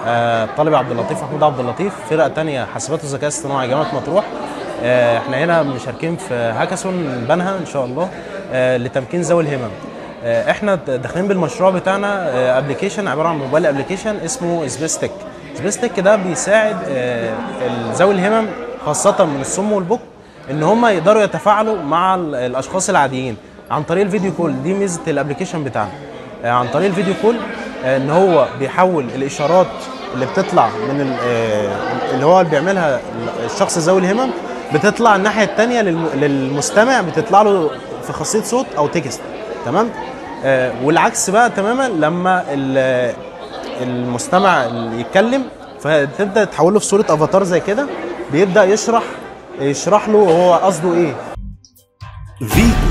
آه، طالب عبد اللطيف محمود عبد اللطيف فرقه تانية حاسبات وذكاء اصطناعي جامعه مطروح آه، احنا هنا مشاركين في هاكاثون بنها ان شاء الله آه، لتمكين ذوي الهمم آه، احنا داخلين بالمشروع بتاعنا ابلكيشن عباره عن موبايل ابلكيشن اسمه سبيستك سبيستك ده بيساعد آه، ذوي الهمم خاصه من الصم والبكم ان هم يقدروا يتفاعلوا مع ال- الاشخاص العاديين عن طريق الفيديو كول دي ميزه الابلكيشن بتاعنا آه، عن طريق الفيديو كول آه، ان هو بيحول الاشارات اللي بتطلع من ال- آه، اللي هو بيعملها الشخص ذوي الهمم بتطلع الناحيه الثانيه للمستمع بتطلع له في خاصيه صوت او تكست تمام آه، والعكس بقى تماما لما ال- المستمع اللي يتكلم فتبدا تحوله في صوره افاتار زي كده بيبدا يشرح يشرح له هو قصده ايه في